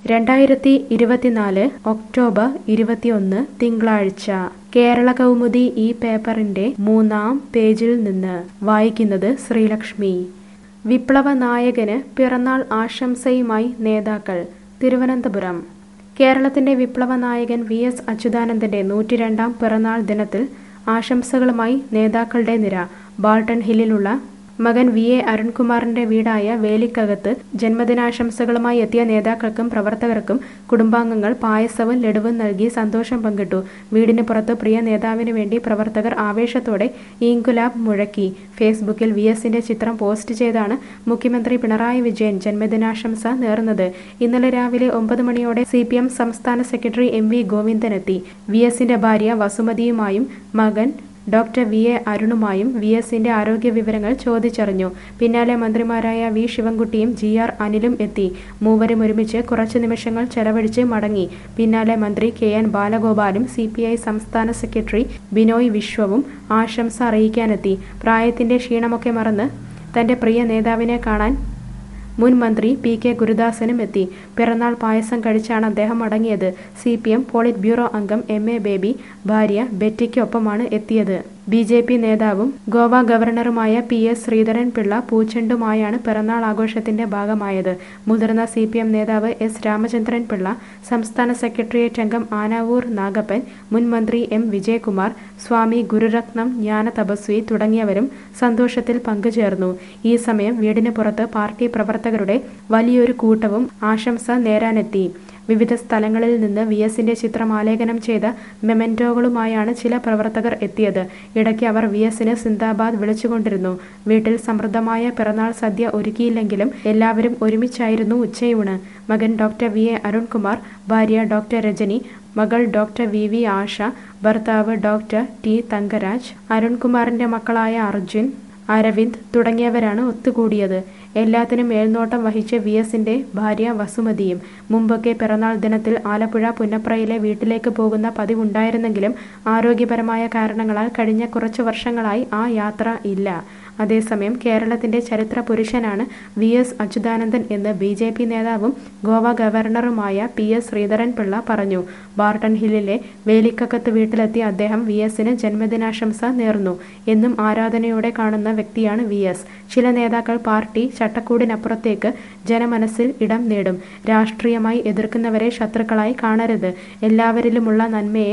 രണ്ടായിരത്തി ഇരുപത്തിനാല് ഒക്ടോബർ ഇരുപത്തിയൊന്ന് തിങ്കളാഴ്ച കേരള കൗമുദി ഈ പേപ്പറിന്റെ മൂന്നാം പേജിൽ നിന്ന് വായിക്കുന്നത് ശ്രീലക്ഷ്മി വിപ്ലവ നായകന് പിറന്നാൾ ആശംസയുമായി നേതാക്കൾ തിരുവനന്തപുരം കേരളത്തിന്റെ വിപ്ലവ നായകൻ വി എസ് അച്യുതാനന്ദന്റെ നൂറ്റിരണ്ടാം പിറന്നാൾ ദിനത്തിൽ ആശംസകളുമായി നേതാക്കളുടെ നിര ബാൾട്ടൺ ഹില്ലിലുള്ള മകൻ വി എ അരുൺകുമാറിന്റെ വീടായ വേലിക്കകത്ത് ജന്മദിനാശംസകളുമായി എത്തിയ നേതാക്കൾക്കും പ്രവർത്തകർക്കും കുടുംബാംഗങ്ങൾ പായസവും ലഡുവും നൽകി സന്തോഷം പങ്കിട്ടു വീടിന് പുറത്ത് പ്രിയ നേതാവിന് വേണ്ടി പ്രവർത്തകർ ആവേശത്തോടെ ഇൻകുലാബ് മുഴക്കി ഫേസ്ബുക്കിൽ വി എസിന്റെ ചിത്രം പോസ്റ്റ് ചെയ്താണ് മുഖ്യമന്ത്രി പിണറായി വിജയൻ ജന്മദിനാശംസ നേർന്നത് ഇന്നലെ രാവിലെ ഒമ്പത് മണിയോടെ സി പി എം സംസ്ഥാന സെക്രട്ടറി എം വി ഗോവിന്ദനെത്തി വി എസിന്റെ ഭാര്യ വസുമതിയുമായും മകൻ ഡോക്ടർ വി എ അരുണുമായും വി എസിന്റെ ആരോഗ്യ വിവരങ്ങൾ ചോദിച്ചറിഞ്ഞു പിന്നാലെ മന്ത്രിമാരായ വി ശിവൻകുട്ടിയും ജി ആർ അനിലും എത്തി മൂവരും ഒരുമിച്ച് കുറച്ചു നിമിഷങ്ങൾ ചെലവഴിച്ച് മടങ്ങി പിന്നാലെ മന്ത്രി കെ എൻ ബാലഗോപാലും സി പി ഐ സംസ്ഥാന സെക്രട്ടറി ബിനോയ് വിശ്വവും ആശംസ അറിയിക്കാനെത്തി പ്രായത്തിന്റെ ക്ഷീണമൊക്കെ മറന്ന് തന്റെ പ്രിയ നേതാവിനെ കാണാൻ മുൻ മന്ത്രി പി കെ ഗുരുദാസനും എത്തി പിറന്നാൾ പായസം കഴിച്ചാണ് അദ്ദേഹം മടങ്ങിയത് C P M politburo അംഗം എം എ ബേബി ഭാര്യ ബെറ്റിക്കൊപ്പമാണ് എത്തിയത് ബി ജെ പി നേതാവും ഗോവ ഗവർണറുമായ പി എസ് ശ്രീധരൻ പിള്ള പൂച്ചെണ്ടുമായാണ് പിറന്നാൾ ആഘോഷത്തിന്റെ ഭാഗമായത് മുതിർന്ന സി പി എം നേതാവ് എസ് രാമചന്ദ്രൻ പിള്ള സംസ്ഥാന സെക്രട്ടേറിയറ്റ് അംഗം ആനാവൂർ നാഗപ്പൻ മുൻ മന്ത്രി എം വിജയകുമാർ സ്വാമി ഗുരുരത്നം ജ്ഞാന തപസ്വി തുടങ്ങിയവരും സന്തോഷത്തിൽ പങ്കുചേർന്നു ഈ സമയം വീടിന് പുറത്ത് പാർട്ടി പ്രവർത്തകരുടെ വലിയൊരു കൂട്ടവും ആശംസ നേരാനെത്തി വിവിധ സ്ഥലങ്ങളിൽ നിന്ന് വി എസിന്റെ ചിത്രം ആലേഖനം ചെയ്ത മെമന്റോകളുമായാണ് ചില പ്രവർത്തകർ എത്തിയത് ഇടയ്ക്ക് അവർ വി എസിന് സിന്ദാബാദ് വിളിച്ചുകൊണ്ടിരുന്നു വീട്ടിൽ സമൃദ്ധമായ പിറന്നാൾ സദ്യ ഒരുക്കിയില്ലെങ്കിലും എല്ലാവരും ഒരുമിച്ചായിരുന്നു ഉച്ചയൂണ് മകൻ ഡോക്ടർ വി എ അരുൺകുമാർ ഭാര്യ ഡോക്ടർ രജനി മകൾ ഡോക്ടർ വി വി ആശ ഭർത്താവ് ഡോക്ടർ ടി തങ്കരാജ് അരുൺകുമാറിന്റെ മക്കളായ അർജുൻ അരവിന്ദ് തുടങ്ങിയവരാണ് ഒത്തുകൂടിയത് എല്ലാത്തിനും മേൽനോട്ടം വഹിച്ച വി എസിന്റെ ഭാര്യ വസുമതിയും മുമ്പൊക്കെ പിറന്നാൾ ദിനത്തിൽ ആലപ്പുഴ പുന്നപ്രയിലെ വീട്ടിലേക്ക് പോകുന്ന പതിവുണ്ടായിരുന്നെങ്കിലും ആരോഗ്യപരമായ കാരണങ്ങളാൽ കഴിഞ്ഞ കുറച്ചു വർഷങ്ങളായി ആ യാത്ര ഇല്ല അതേസമയം കേരളത്തിന്റെ ചരിത്ര പുരുഷനാണ് വി എസ് അച്യുതാനന്ദൻ എന്ന് ബി ജെ പി നേതാവും ഗോവ ഗവർണറുമായ പി എസ് ശ്രീധരൻ പിള്ള പറഞ്ഞു ബാർട്ടൺ ഹില്ലിലെ വേലിക്കക്കത്ത് വീട്ടിലെത്തിയ അദ്ദേഹം വി എസിന് ജന്മദിനാശംസ നേർന്നു എന്നും ആരാധനയോടെ കാണുന്ന വ്യക്തിയാണ് വി എസ് ചില നേതാക്കൾ പാർട്ടി ചട്ടക്കൂടിനപ്പുറത്തേക്ക് ജനമനസ്സിൽ ഇടം നേടും രാഷ്ട്രീയമായി എതിർക്കുന്നവരെ ശത്രുക്കളായി കാണരുത് എല്ലാവരിലുമുള്ള നന്മയെ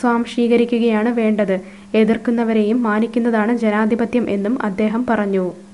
സ്വാംശീകരിക്കുകയാണ് വേണ്ടത് എതിർക്കുന്നവരെയും മാനിക്കുന്നതാണ് ജനാധിപത്യം എന്നും അദ്ദേഹം പറഞ്ഞു